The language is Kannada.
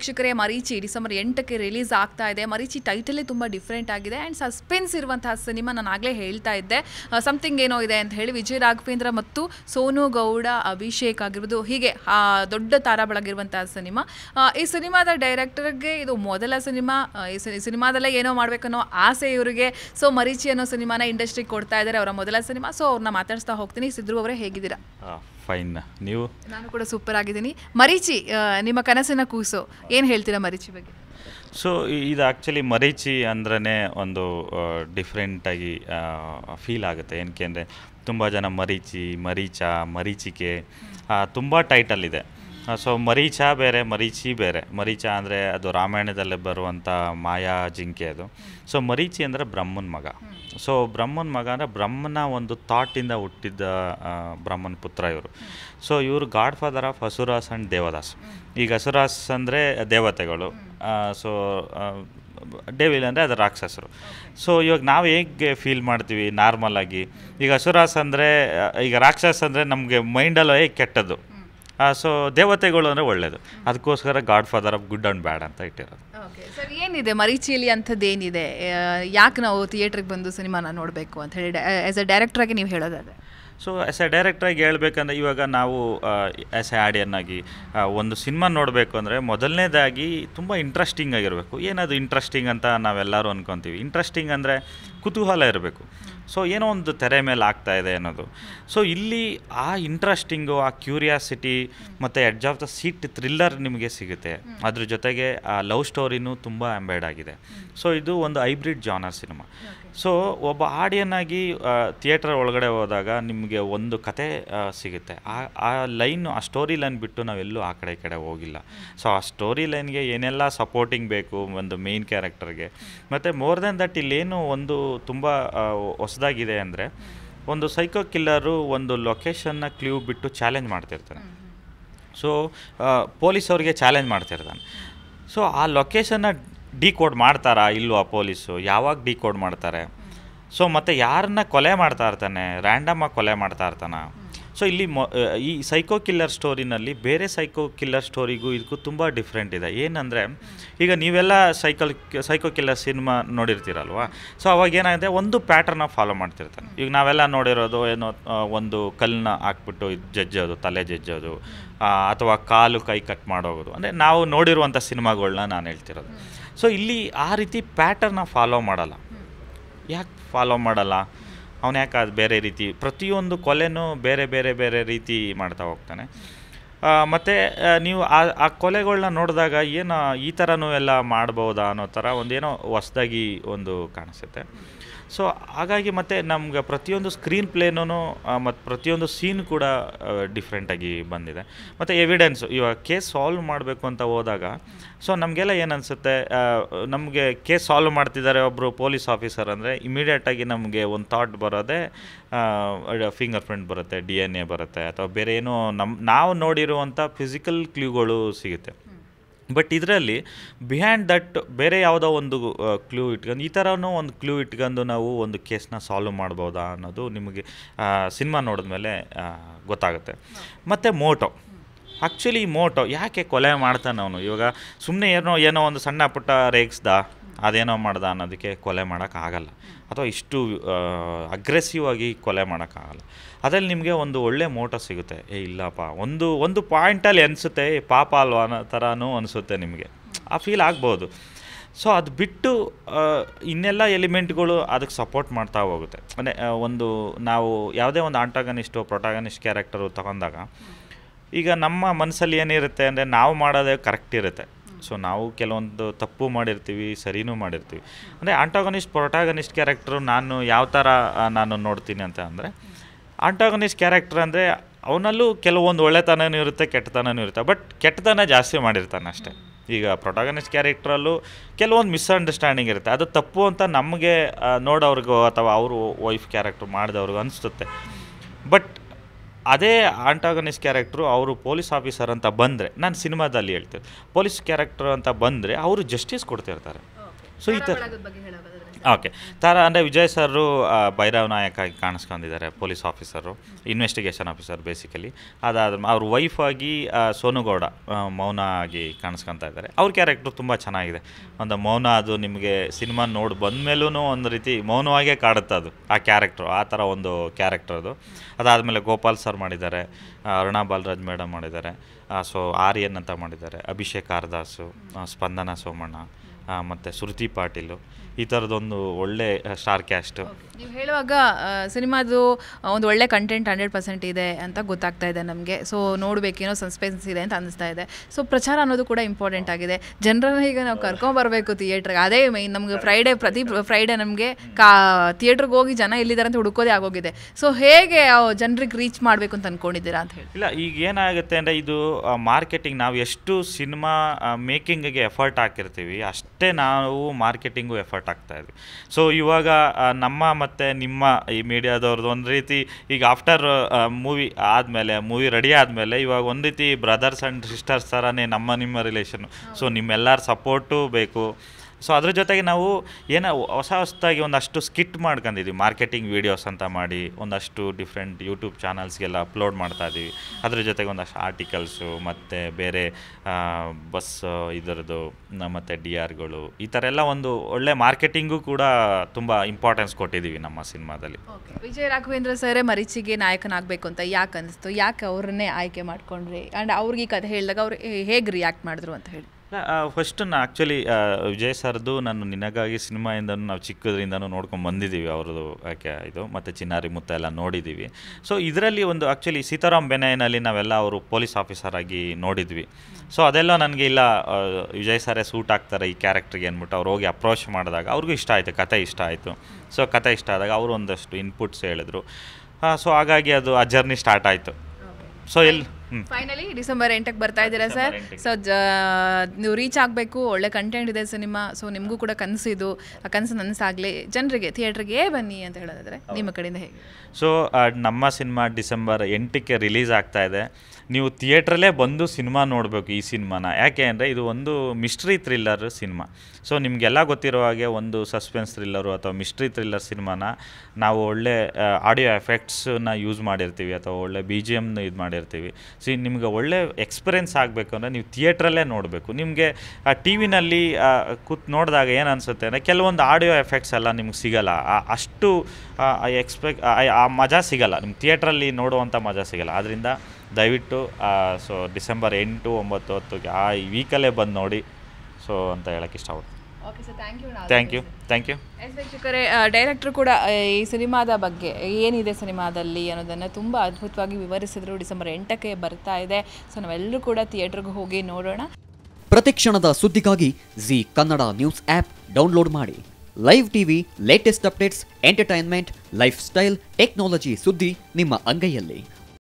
ವೀಕ್ಷಕರೇ ಮರೀಚಿ ಡಿಸೆಂಬರ್ ಎಂಟಕ್ಕೆ ರಿಲೀಸ್ ಆಗ್ತಾ ಇದೆ ಮರೀಚಿ ಟೈಟಲೇ ತುಂಬ ಡಿಫ್ರೆಂಟ್ ಆಗಿದೆ ಆ್ಯಂಡ್ ಸಸ್ಪೆನ್ಸ್ ಇರುವಂತಹ ಸಿನಿಮಾ ನಾನು ಆಗಲೇ ಹೇಳ್ತಾ ಇದ್ದೆ ಸಮಥಿಂಗ್ ಏನೋ ಇದೆ ಅಂತ ಹೇಳಿ ವಿಜಯ್ ರಾಘವೇಂದ್ರ ಮತ್ತು ಸೋನು ಗೌಡ ಅಭಿಷೇಕ್ ಆಗಿರ್ಬೋದು ಹೀಗೆ ಆ, ದೊಡ್ಡ ತಾರಾ ಬಳಗಿರುವಂತಹ ಸಿನಿಮಾ ಆ, ಈ ಸಿನಿಮಾದ ಡೈರೆಕ್ಟರ್ಗೆ ಇದು ಮೊದಲ ಸಿನಿಮಾ ಆ, ಈ ಸಿ- ಸಿನಿಮಾದಲ್ಲೇ ಏನೋ ಮಾಡಬೇಕನ್ನೋ ಆಸೆ ಇವರಿಗೆ ಸೊ ಮರೀಚಿ ಅನ್ನೋ ಸಿನಿಮಾನ ಇಂಡಸ್ಟ್ರಿಗೆ ಕೊಡ್ತಾ ಇದ್ದಾರೆ ಅವರ ಮೊದಲ ಸಿನಿಮಾ ಸೊ ಅವ್ರನ್ನ ಮಾತಾಡಿಸ್ತಾ ಹೋಗ್ತೀನಿ ಸಿದ್ರು ಅವರೇ ಹೇಗಿದ್ದೀರಾ ಫೈನ್ ನೀವು ನಾನು ಕೂಡ ಸೂಪರ್ ಆಗಿದ್ದೀನಿ ಮರೀಚಿ ಆ, ನಿಮ್ಮ ಕನಸಿನ ಕೂಸು ಏನು ಹೇಳ್ತೀರಾ ಮರೀಚಿ ಬಗ್ಗೆ ಸೊ ಇದು ಆ್ಯಕ್ಚುಲಿ ಮರೀಚಿ ಅಂದ್ರೇ ಒಂದು ಡಿಫ್ರೆಂಟಾಗಿ ಫೀಲ್ ಆಗುತ್ತೆ ಏನಕ್ಕೆ ಅಂದರೆ ತುಂಬ ಜನ ಮರೀಚಿ ಮರೀಚ ಮರೀಚಿಕೆ ತುಂಬ ಟೈಟಲ್ ಇದೆ ಸೊ ಮರೀಚ ಬೇರೆ ಮರೀಚಿ ಬೇರೆ ಮರೀಚ ಅಂದರೆ ಅದು ರಾಮಾಯಣದಲ್ಲಿ ಬರುವಂಥ ಮಾಯಾ ಜಿಂಕೆ ಅದು ಸೊ ಮರೀಚಿ ಅಂದರೆ ಬ್ರಹ್ಮನ ಮಗ ಸೊ ಬ್ರಹ್ಮನ ಮಗ ಅಂದರೆ ಬ್ರಹ್ಮನ ಒಂದು ಥಾಟಿಂದ ಹುಟ್ಟಿದ್ದ ಆ, ಬ್ರಹ್ಮನ ಪುತ್ರ ಇವರು ಸೊ ಇವರು ಗಾಡ್ ಫಾದರ್ ಆಫ್ ಹಸುರಾಸ್ ಆ್ಯಂಡ್ ದೇವದಾಸ್ ಈಗ ಹಸುರಾಸ್ ಅಂದರೆ ದೇವತೆಗಳು ಸೊ ಡೇವಿಲ್ ಅಂದರೆ ಅದು ರಾಕ್ಷಸರು ಸೊ ಇವಾಗ ನಾವು ಹೇಗೆ ಫೀಲ್ ಮಾಡ್ತೀವಿ ನಾರ್ಮಲ್ ಆಗಿ ಈಗ ಹಸುರಾಸ್ ಅಂದರೆ ಈಗ ರಾಕ್ಷಸ ಅಂದರೆ ನಮಗೆ ಮೈಂಡಲ್ಲೇ ಕೆಟ್ಟದ್ದು ಸೊ ದೇವತೆಗಳು ಅಂದರೆ ಒಳ್ಳೆಯದು ಅದಕ್ಕೋಸ್ಕರ godfather of good and bad ಅಂತ ಇಟ್ಟಿರೋದು ಓಕೆ ಸರ್ ಏನಿದೆ ಮರೀಚಿಯಲ್ಲಿ ಅಂಥದ್ದು ಏನಿದೆ ಯಾಕೆ ನಾವು ಥಿಯೇಟ್ರಿಗೆ ಬಂದು ಸಿನಿಮಾನ ನೋಡಬೇಕು ಅಂತ ಹೇಳಿ ಆ್ಯಸ್ ಅ ಡೈರೆಕ್ಟ್ರಾಗಿ ನೀವು ಹೇಳೋದಾದ್ರೆ ಸೊ ಆ್ಯಸ್ ಎ ಡೈರೆಕ್ಟ್ರಾಗಿ ಹೇಳ್ಬೇಕಂದ್ರೆ ಇವಾಗ ನಾವು ಆ್ಯಸ್ ಎ ಆಡಿಯನ್ ಆಗಿ ಆ, ಒಂದು ಸಿನಿಮಾ ನೋಡಬೇಕು ಅಂದರೆ ಮೊದಲನೇದಾಗಿ ತುಂಬ ಇಂಟ್ರೆಸ್ಟಿಂಗ್ ಆಗಿರಬೇಕು ಏನದು ಇಂಟ್ರೆಸ್ಟಿಂಗ್ ಅಂತ ನಾವೆಲ್ಲರೂ ಅನ್ಕೊತೀವಿ ಇಂಟ್ರೆಸ್ಟಿಂಗ್ ಅಂದರೆ ಕುತೂಹಲ ಇರಬೇಕು ಸೊ ಏನೋ ಒಂದು ತೆರೆ ಮೇಲೆ ಆಗ್ತಾ ಇದೆ ಅನ್ನೋದು ಸೊ ಇಲ್ಲಿ ಆ ಇಂಟ್ರೆಸ್ಟಿಂಗು ಆ ಕ್ಯೂರಿಯಾಸಿಟಿ ಮತ್ತು edge of the seat thriller ನಿಮಗೆ ಸಿಗುತ್ತೆ ಅದ್ರ ಜೊತೆಗೆ ಆ ಲವ್ ಸ್ಟೋರಿನೂ ತುಂಬ ಎಂಬೈಡ್ ಆಗಿದೆ ಸೊ ಇದು ಒಂದು ಹೈಬ್ರಿಡ್ ಜಾನರ್ ಸಿನಿಮಾ ಸೊ ಒಬ್ಬ ಆಡಿಯನ್ ಆಗಿ ಥಿಯೇಟರ್ ಒಳಗಡೆ ಹೋದಾಗ ನಿಮಗೆ ಒಂದು ಕತೆ ಆ, ಸಿಗುತ್ತೆ ಆ ಆ ಲೈನ್ ಆ ಸ್ಟೋರಿ ಲೈನ್ ಬಿಟ್ಟು ನಾವೆಲ್ಲೂ ಆ ಕಡೆ ಈ ಕಡೆ ಹೋಗಿಲ್ಲ ಸೊ ಆ ಸ್ಟೋರಿ ಲೈನ್ಗೆ ಏನೆಲ್ಲ ಸಪೋರ್ಟಿಂಗ್ ಬೇಕು ಒಂದು ಮೇಯ್ನ್ ಕ್ಯಾರೆಕ್ಟರ್ಗೆ ಮತ್ತು ಮೋರ್ ದೆನ್ ದಟ್ ಇಲ್ಲೇನು ಒಂದು ತುಂಬ ಹೊಸದಾಗಿದೆ ಅಂದರೆ ಒಂದು ಸೈಕೋ ಕಿಲ್ಲರು ಒಂದು ಲೊಕೇಶನ್ನ ಕ್ಲೂ ಬಿಟ್ಟು ಚಾಲೆಂಜ್ ಮಾಡ್ತಿರ್ತಾನೆ ಸೊ ಪೊಲೀಸ್ ಅವರಿಗೆ ಚಾಲೆಂಜ್ ಮಾಡ್ತಿರ್ತಾನೆ ಸೊ ಆ ಲೊಕೇಶನ್ನ ಡಿಕೋಡ್ ಮಾಡ್ತಾರಾ ಇಲ್ವಾ ಪೊಲೀಸು ಯಾವಾಗ ಡಿಕೋಡ್ ಮಾಡ್ತಾರೆ ಸೊ ಮತ್ತು ಯಾರನ್ನ ಕೊಲೆ ಮಾಡ್ತಾ ಇರ್ತಾನೆ ರ್ಯಾಂಡಮಾಗಿ ಕೊಲೆ ಮಾಡ್ತಾ ಇರ್ತಾನ ಸೊ ಇಲ್ಲಿ ಮೊ ಆ, ಈ ಸೈಕೋ ಕಿಲ್ಲರ್ ಸ್ಟೋರಿನಲ್ಲಿ ಬೇರೆ ಸೈಕೋ ಕಿಲ್ಲರ್ ಸ್ಟೋರಿಗೂ ಇದಕ್ಕೂ ತುಂಬ ಡಿಫ್ರೆಂಟ್ ಇದೆ ಏನಂದರೆ ಈಗ ನೀವೆಲ್ಲ ಸೈಕಲ್ ಸೈಕೋ ಕಿಲ್ಲರ್ ಸಿನಿಮಾ ನೋಡಿರ್ತೀರಲ್ವಾ ಸೊ ಅವಾಗ ಏನಾಗಿದೆ ಒಂದು ಪ್ಯಾಟರ್ನ ಫಾಲೋ ಮಾಡ್ತಿರ್ತಾನೆ ಈಗ ನಾವೆಲ್ಲ ನೋಡಿರೋದು ಏನೋ ಆ, ಒಂದು ಕಲ್ಲನ್ನ ಹಾಕ್ಬಿಟ್ಟು ಇದು ಜಜ್ಜೋದು ತಲೆ ಜಜ್ಜೋದು ಆ, ಅಥವಾ ಕಾಲು ಕೈ ಕಟ್ ಮಾಡೋಗೋದು ಅಂದರೆ ನಾವು ನೋಡಿರುವಂಥ ಸಿನಿಮಾಗಳನ್ನ ನಾನು ಹೇಳ್ತಿರೋದು ಸೊ ಇಲ್ಲಿ ಆ ರೀತಿ ಪ್ಯಾಟರ್ನ ಫಾಲೋ ಮಾಡಲ್ಲ ಯಾಕೆ ಫಾಲೋ ಮಾಡಲ್ಲ ಅವನು ಯಾಕೆ ಅದು ಬೇರೆ ರೀತಿ ಪ್ರತಿಯೊಂದು ಕೊಲೆನೂ ಬೇರೆ ಬೇರೆ ಬೇರೆ ರೀತಿ ಮಾಡ್ತಾ ಹೋಗ್ತಾನೆ ಮತ್ತು ನೀವು ಆ ಆ ಕೊಲೆಗಳನ್ನ ನೋಡಿದಾಗ ಏನು ಈ ಥರನೂ ಎಲ್ಲ ಮಾಡ್ಬೋದಾ ಅನ್ನೋ ಥರ ಒಂದೇನೋ ಹೊಸ್ದಾಗಿ ಒಂದು ಕಾಣಿಸುತ್ತೆ ಸೊ ಹಾಗಾಗಿ ಮತ್ತು ನಮ್ಗೆ ಪ್ರತಿಯೊಂದು ಸ್ಕ್ರೀನ್ ಪ್ಲೇನೂ ಮತ್ತು ಪ್ರತಿಯೊಂದು ಸೀನ್ ಕೂಡ ಡಿಫ್ರೆಂಟಾಗಿ ಬಂದಿದೆ ಮತ್ತು ಎವಿಡೆನ್ಸು ಇವಾಗ ಕೇಸ್ ಸಾಲ್ವ್ ಮಾಡಬೇಕು ಅಂತ ಹೋದಾಗ ಸೊ ನಮಗೆಲ್ಲ ಏನು ಅನಿಸುತ್ತೆ ನಮಗೆ ಕೇಸ್ ಸಾಲ್ವ್ ಮಾಡ್ತಿದ್ದಾರೆ ಒಬ್ಬರು ಪೊಲೀಸ್ ಆಫೀಸರ್ ಅಂದರೆ ಇಮಿಡಿಯೇಟಾಗಿ ನಮಗೆ ಒಂದು ಥಾಟ್ ಬರೋದೇ ಫಿಂಗರ್ ಪ್ರಿಂಟ್ ಬರುತ್ತೆ ಡಿ ಎನ್ ಎ ಬರುತ್ತೆ ಅಥವಾ ಬೇರೆ ಏನೋ ನಮ್ಮ ನಾವು ನೋಡಿರುವಂಥ ಫಿಸಿಕಲ್ ಕ್ಲೂಗಳು ಸಿಗುತ್ತೆ ಬಟ್ ಇದರಲ್ಲಿ ಬಿಹೈಂಡ್ ದಟ್ ಬೇರೆ ಯಾವುದೋ ಒಂದು ಕ್ಲೂ ಇಟ್ಕೊಂಡು ಈ ಥರನೂ ಒಂದು ಕ್ಲೂ ಇಟ್ಕೊಂಡು ನಾವು ಒಂದು ಕೇಸ್ನ ಸಾಲ್ವ್ ಮಾಡ್ಬೋದಾ ಅನ್ನೋದು ನಿಮಗೆ ಸಿನಿಮಾ ನೋಡಿದ್ಮೇಲೆ ಆ, ಗೊತ್ತಾಗುತ್ತೆ ಮತ್ತು ಮೋಟೋ ಆ್ಯಕ್ಚುಲಿ ಮೋಟೋ ಯಾಕೆ ಕೊಲೆ ಮಾಡ್ತಾನೆ ಅವನು ಇವಾಗ ಸುಮ್ಮನೆ ಏನೋ ಏನೋ ಒಂದು ಸಣ್ಣ ಪುಟ್ಟ ರೇಗ್ಸ್ದ ಅದೇನೋ ಮಾಡ್ದ ಅನ್ನೋದಕ್ಕೆ ಕೊಲೆ ಮಾಡೋಕ್ಕಾಗಲ್ಲ ಅಥವಾ ಇಷ್ಟು ಅಗ್ರೆಸಿವ್ ಆಗಿ ಕೊಲೆ ಮಾಡೋಕ್ಕಾಗಲ್ಲ ಅದ್ರಲ್ಲಿ ನಿಮಗೆ ಒಂದು ಒಳ್ಳೆ ಮೋಟೋ ಸಿಗುತ್ತೆ ಏ ಇಲ್ಲಪ್ಪ ಒಂದು ಒಂದು ಪಾಯಿಂಟಲ್ಲಿ ಅನಿಸುತ್ತೆ ಏ ಪಾಪ ಅಲ್ವಾ ಅನ್ನೋ ಥರನೂ ಅನಿಸುತ್ತೆ ನಿಮಗೆ ಆ ಫೀಲ್ ಆಗ್ಬೋದು ಸೊ ಅದು ಬಿಟ್ಟು ಆ, ಇನ್ನೆಲ್ಲ ಎಲಿಮೆಂಟ್ಗಳು ಅದಕ್ಕೆ ಸಪೋರ್ಟ್ ಮಾಡ್ತಾ ಹೋಗುತ್ತೆ ಅಂದರೆ ಒಂದು ನಾವು ಯಾವುದೇ ಒಂದು ಆಂಟಾಗನಿಸ್ಟು ಪ್ರೊಟಾಗನಿಸ್ಟ್ ಕ್ಯಾರೆಕ್ಟರು ತಗೊಂಡಾಗ ಈಗ ನಮ್ಮ ಮನಸ್ಸಲ್ಲಿ ಏನಿರುತ್ತೆ ಅಂದರೆ ನಾವು ಮಾಡೋದೇ ಕರೆಕ್ಟ್ ಇರುತ್ತೆ ಸೊ ನಾವು ಕೆಲವೊಂದು ತಪ್ಪು ಮಾಡಿರ್ತೀವಿ ಸರಿನೂ ಮಾಡಿರ್ತೀವಿ ಅಂದರೆ ಆಂಟಾಗನಿಸ್ಟ್ ಪ್ರೊಟಾಗನಿಸ್ಟ್ ಕ್ಯಾರೆಕ್ಟ್ರು ನಾನು ಯಾವ ಥರ ಆ, ನಾನು ನೋಡ್ತೀನಿ ಅಂತ ಅಂದರೆ ಆಂಟಾಗನಿಸ್ಟ್ ಕ್ಯಾರೆಕ್ಟರ್ ಅಂದರೆ ಅವನಲ್ಲೂ ಕೆಲವೊಂದು ಒಳ್ಳೆತನನೂ ಇರುತ್ತೆ ಕೆಟ್ಟತನನೂ ಇರುತ್ತೆ ಬಟ್ ಕೆಟ್ಟತನ ಜಾಸ್ತಿ ಮಾಡಿರ್ತಾನೆ ಅಷ್ಟೇ ಈಗ ಪ್ರೊಟಾಗನಿಸ್ಟ್ ಕ್ಯಾರೆಕ್ಟ್ರಲ್ಲೂ ಕೆಲವೊಂದು ಮಿಸ್ಅಂಡರ್ಸ್ಟ್ಯಾಂಡಿಂಗ್ ಇರುತ್ತೆ ಅದು ತಪ್ಪು ಅಂತ ನಮಗೆ ಆ, ನೋಡೋರ್ಗೋ ಅಥವಾ ಅವರು ವೈಫ್ ಕ್ಯಾರೆಕ್ಟ್ರ್ ಮಾಡಿದವ್ರಿಗೂ ಅನಿಸುತ್ತೆ ಬಟ್ ಅದೇ ಆಂಟಾಗನಿಸ್ಟ್ ಕ್ಯಾರೆಕ್ಟ್ರು ಅವರು ಪೊಲೀಸ್ ಆಫೀಸರ್ ಅಂತ ಬಂದರೆ ನಾನು ಸಿನಿಮಾದಲ್ಲಿ ಹೇಳ್ತೇನೆ ಪೊಲೀಸ್ ಕ್ಯಾರೆಕ್ಟರ್ ಅಂತ ಬಂದರೆ ಅವರು ಜಸ್ಟಿಸ್ ಕೊಡ್ತಿರ್ತಾರೆ ಸೊ ಈ ಥರ ಓಕೆ ತಾರ ಅಂದರೆ ವಿಜಯ್ ಸರು ಭೈರವ್ ನಾಯಕ್ ಆಗಿ ಕಾಣಿಸ್ಕೊಂಡಿದ್ದಾರೆ police officer investigation officer basically ಅದಾದ ಅವ್ರ ವೈಫ್ ಆಗಿ ಆ, ಸೋನು ಗೌಡ ಆ, ಮೌನ ಆಗಿ ಕಾಣಿಸ್ಕೊತಾ ಇದ್ದಾರೆ ಅವ್ರ ಕ್ಯಾರೆಕ್ಟ್ರು ತುಂಬ ಚೆನ್ನಾಗಿದೆ ಒಂದು ಮೌನ ಅದು ನಿಮಗೆ ಸಿನಿಮಾ ನೋಡಿ ಬಂದಮೇಲೂ ಒಂದು ರೀತಿ ಮೌನವಾಗೇ ಕಾಡುತ್ತೆ ಅದು ಆ ಕ್ಯಾರೆಕ್ಟ್ರು ಆ ಥರ ಒಂದು ಕ್ಯಾರೆಕ್ಟರ್ ಅದು ಅದಾದಮೇಲೆ ಗೋಪಾಲ್ ಸರ್ ಮಾಡಿದ್ದಾರೆ ಆ, ಅರುಣಾ ಬಾಲರಾಜ್ ಮೇಡಮ್ ಮಾಡಿದ್ದಾರೆ ಸೊ ಆರ್ಯನ್ ಅಂತ ಮಾಡಿದ್ದಾರೆ ಅಭಿಷೇಕ್ ಆರ್ದಾಸು ಆ, ಸ್ಪಂದನ ಸೋಮಣ್ಣ ಮತ್ತು ಶ್ರುತಿ ಪಾಟೀಲು ಈ ಥರದೊಂದು ಒಳ್ಳೆ ಸ್ಟಾರ್ ಕ್ಯಾಸ್ಟು ನೀವು ಹೇಳುವಾಗ ಆ, ಸಿನಿಮಾದು ಒಂದು ಒಳ್ಳೆ ಕಂಟೆಂಟ್ ಹಂಡ್ರೆಡ್ ಪರ್ಸೆಂಟ್ ಇದೆ ಅಂತ ಗೊತ್ತಾಗ್ತಾ ಇದೆ ನಮಗೆ ಸೊ ನೋಡಬೇಕೇನೋ ಸಸ್ಪೆನ್ಸ್ ಇದೆ ಅಂತ ಅನಿಸ್ತಾ ಇದೆ ಸೊ ಪ್ರಚಾರ ಅನ್ನೋದು ಕೂಡ ಇಂಪಾರ್ಟೆಂಟ್ ಆಗಿದೆ ಜನರನ್ನ ಈಗ ನಾವು ಕರ್ಕೊಂಬರ್ಬೇಕು ಥಿಯೇಟ್ರಿಗೆ ಅದೇ ಮೈನ್ ನಮಗೆ ಫ್ರೈಡೇ ಪ್ರತಿ ಫ್ರೈಡೇ ನಮಗೆ ಕಾ ಥಿಯೇಟ್ರಿಗೆ ಹೋಗಿ ಜನ ಎಲ್ಲಿದ್ದಾರೆ ಅಂತ ಹುಡುಕೋದೇ ಆಗೋಗಿದೆ ಸೊ ಹೇಗೆ ಜನರಿಗೆ ರೀಚ್ ಮಾಡಬೇಕು ಅಂತ ಅಂದ್ಕೊಂಡಿದ್ದೀರಾ ಅಂತ ಹೇಳಿ ಇಲ್ಲ ಈಗ ಏನಾಗುತ್ತೆ ಅಂದರೆ ಇದು ಮಾರ್ಕೆಟಿಂಗ್ ನಾವು ಎಷ್ಟು ಸಿನಿಮಾ ಮೇಕಿಂಗಿಗೆ ಎಫರ್ಟ್ ಹಾಕಿರ್ತೀವಿ ಅಷ್ಟೇ ನಾವು ಮಾರ್ಕೆಟಿಂಗು ಎಫರ್ಟ್ ಹಾಕ್ತಾ ಇದ್ವಿ ಸೊ ಇವಾಗ ಆ, ನಮ್ಮ ಮತ್ತು ನಿಮ್ಮ ಈ ಮೀಡಿಯಾದವ್ರದ್ದು ಒಂದು ರೀತಿ ಈಗ ಆಫ್ಟರ್ ಮೂವಿ ಆದಮೇಲೆ ಮೂವಿ ರೆಡಿ ಆದಮೇಲೆ ಇವಾಗ ಒಂದು ರೀತಿ ಬ್ರದರ್ಸ್ ಆ್ಯಂಡ್ ಸಿಸ್ಟರ್ಸ್ ಥರನೇ ನಮ್ಮ ನಿಮ್ಮ ರಿಲೇಷನ್ನು ಸೊ ನಿಮ್ಮೆಲ್ಲರ ಸಪೋರ್ಟು ಬೇಕು ಸೊ ಅದ್ರ ಜೊತೆಗೆ ನಾವು ಏನೋ ಹೊಸ ಹೊಸದಾಗಿ ಒಂದಷ್ಟು ಸ್ಕಿಟ್ ಮಾಡ್ಕೊಂಡಿದ್ದೀವಿ ಮಾರ್ಕೆಟಿಂಗ್ ವೀಡಿಯೋಸ್ ಅಂತ ಮಾಡಿ ಒಂದಷ್ಟು ಡಿಫ್ರೆಂಟ್ ಯೂಟ್ಯೂಬ್ ಚಾನಲ್ಸ್ಗೆಲ್ಲ ಅಪ್ಲೋಡ್ ಮಾಡ್ತಾ ಇದ್ದೀವಿ ಅದ್ರ ಜೊತೆಗೆ ಒಂದಷ್ಟು ಆರ್ಟಿಕಲ್ಸು ಮತ್ತು ಬೇರೆ ಬಸ್ ಇದರದ್ದು ಮತ್ತು ಡಿ ಆರ್ಗಳು ಈ ಥರ ಎಲ್ಲ ಒಂದು ಒಳ್ಳೆ ಮಾರ್ಕೆಟಿಂಗು ಕೂಡ ತುಂಬ ಇಂಪಾರ್ಟೆನ್ಸ್ ಕೊಟ್ಟಿದ್ದೀವಿ ನಮ್ಮ ಸಿನಿಮಾದಲ್ಲಿ ವಿಜಯ್ ರಾಘವೇಂದ್ರ ಸರೇ ಮರೀಚಿಗೆ ನಾಯಕನಾಗಬೇಕು ಅಂತ ಯಾಕೆ ಅನಿಸ್ತು ಯಾಕೆ ಅವ್ರನ್ನೇ ಆಯ್ಕೆ ಮಾಡ್ಕೊಂಡ್ರಿ ಆ್ಯಂಡ್ ಅವ್ರಿಗೆ ಈ ಕಥೆ ಹೇಳಿದಾಗ ಅವ್ರು ಹೇಗೆ ರಿಯಾಕ್ಟ್ ಮಾಡಿದ್ರು ಅಂತ ಹೇಳಿ ಫಸ್ಟ್ ನಾ ಆ್ಯಕ್ಚುಲಿ ವಿಜಯ್ ಸರ್ದು ನಾನು ನಿನಗಾಗಿ ಸಿನಿಮಾಯಿಂದನೂ ನಾವು ಚಿಕ್ಕದ್ರಿಂದನೂ ನೋಡ್ಕೊಂಡು ಬಂದಿದ್ದೀವಿ ಅವ್ರದ್ದು ಯಾಕೆ ಇದು ಮತ್ತು ಚಿನ್ನಾರಿ ಮುತ್ತ ಎಲ್ಲ ನೋಡಿದ್ದೀವಿ ಸೊ ಇದರಲ್ಲಿ ಒಂದು ಆ್ಯಕ್ಚುಲಿ ಸೀತಾರಾಮ್ ಬೆನೈನಲ್ಲಿ ನಾವೆಲ್ಲ ಅವರು ಪೊಲೀಸ್ ಆಫೀಸರ್ ಆಗಿ ನೋಡಿದ್ವಿ ಸೊ ಅದೆಲ್ಲ ನನಗೆ ಇಲ್ಲ ಆ, ವಿಜಯ್ ಸರೇ ಸೂಟ್ ಆಗ್ತಾರೆ ಈ ಕ್ಯಾರೆಕ್ಟ್ರಿಗೆ ಅಂದ್ಬಿಟ್ಟು ಅವ್ರು ಹೋಗಿ ಅಪ್ರೋಚ್ ಮಾಡಿದಾಗ ಅವ್ರಿಗೂ ಇಷ್ಟ ಆಯಿತು ಕತೆ ಇಷ್ಟ ಆಯಿತು ಸೊ ಕತೆ ಇಷ್ಟ ಆದಾಗ ಅವರು ಒಂದಷ್ಟು ಇನ್ಪುಟ್ಸ್ ಹೇಳಿದ್ರು ಸೊ ಹಾಗಾಗಿ ಅದು ಆ ಜರ್ನಿ ಸ್ಟಾರ್ಟ್ ಆಯಿತು ಸೊ ಎಲ್ಲಿ ಹ್ಞೂ ಫೈನಲಿ ಡಿಸೆಂಬರ್ ಎಂಟಕ್ಕೆ ಬರ್ತಾ ಇದ್ದೀರಾ ಸರ್ ಡಿಸೆಂಬರ್ ಸೊ ಜ ನೀವು ರೀಚ್ ಆಗಬೇಕು ಒಳ್ಳೆ ಕಂಟೆಂಟ್ ಇದೆ ಸಿನಿಮಾ ಸೊ ನಿಮಗೂ ಕೂಡ ಕನಸಿದು ಆ ಕನಸು ನನಸಾಗಲಿ ಜನರಿಗೆ ಥಿಯೇಟ್ರಿಗೆ ಬನ್ನಿ ಅಂತ ಹೇಳೋದಾದ್ರೆ ನಿಮ್ಮ ಕಡೆಯಿಂದ ಹೇಗೆ ಸೊ ನಮ್ಮ ಸಿನಿಮಾ ಡಿಸೆಂಬರ್ ಎಂಟಕ್ಕೆ ರಿಲೀಸ್ ಆಗ್ತಾ ಇದೆ ನೀವು ಥಿಯೇಟ್ರಲ್ಲೇ ಬಂದು ಸಿನಿಮಾ ನೋಡಬೇಕು ಈ ಸಿನಿಮಾನ ಯಾಕೆ ಅಂದರೆ ಇದು ಒಂದು ಮಿಸ್ಟ್ರಿ ಥ್ರಿಲ್ಲರ್ ಸಿನಿಮಾ ಸೊ ನಿಮಗೆಲ್ಲ ಗೊತ್ತಿರೋ ಹಾಗೆ ಒಂದು ಸಸ್ಪೆನ್ಸ್ ಥ್ರಿಲ್ಲರು ಅಥವಾ ಮಿಸ್ಟ್ರಿ ಥ್ರಿಲ್ಲರ್ ಸಿನಿಮಾನ ನಾವು ಒಳ್ಳೆ ಆಡಿಯೋ ಎಫೆಕ್ಟ್ಸನ್ನ ಯೂಸ್ ಮಾಡಿರ್ತೀವಿ ಅಥವಾ ಒಳ್ಳೆ ಬಿ ಜಿ ಎಮ್ನ ಇದು ಮಾಡಿರ್ತೀವಿ ಸೊ ನಿಮ್ಗೆ ಒಳ್ಳೆ ಎಕ್ಸ್ಪೀರಿಯೆನ್ಸ್ ಆಗಬೇಕು ಅಂದರೆ ನೀವು ಥಿಯೇಟ್ರಲ್ಲೇ ನೋಡಬೇಕು ನಿಮಗೆ ಟಿ ವಿನಲ್ಲಿ ಕೂತ್ ನೋಡಿದಾಗ ಏನು ಅನಿಸುತ್ತೆ ಅಂದರೆ ಕೆಲವೊಂದು ಆಡಿಯೋ ಎಫೆಕ್ಟ್ಸ್ ಎಲ್ಲ ನಿಮ್ಗೆ ಸಿಗಲ್ಲ ಆ- ಅಷ್ಟು ಎಕ್ಸ್ಪೆಕ್ಟ್ ಆ ಮಜಾ ಸಿಗಲ್ಲ ನಿಮ್ಮ ಥಿಯೇಟ್ರಲ್ಲಿ ನೋಡುವಂಥ ಮಜಾ ಸಿಗಲ್ಲ ಆದ್ದರಿಂದ ದಯವಿಟ್ಟು ಸೊ ಡಿಸೆಂಬರ್ ಎಂಟು ಒಂಬತ್ತು ಹೊತ್ತಿಗೆ ಆ ವೀಕಲ್ಲೇ ಬಂದು ನೋಡಿ ಸೊ ಅಂತ ಹೇಳಕ್ಕೆ ಇಷ್ಟಪಡ್ತೀನಿ okay sir thank you thank you thank you yes ವೀಕ್ಷಕರೇ ಡೈರೆಕ್ಟರ್ ಕೂಡ ಆ, ಈ ಸಿನಿಮಾದ ಬಗ್ಗೆ ಏನಿದೆ ಸಿನಿಮಾದಲ್ಲಿ ಅನ್ನೋದನ್ನು ತುಂಬ ಅದ್ಭುತವಾಗಿ ವಿವರಿಸಿದ್ರು ಡಿಸೆಂಬರ್ ಎಂಟಕ್ಕೆ ಬರ್ತಾ ಇದೆ ಸೊ ನಾವೆಲ್ಲರೂ ಕೂಡ ಥಿಯೇಟ್ರಿಗೆ ಹೋಗಿ ನೋಡೋಣ ಪ್ರತಿಕ್ಷಣದ ಸುದ್ದಿಗಾಗಿ Zee Kannada news app download ಮಾಡಿ live TV latest updates entertainment lifestyle technology ಸುದ್ದಿ ನಿಮ್ಮ ಅಂಗೈಯಲ್ಲಿ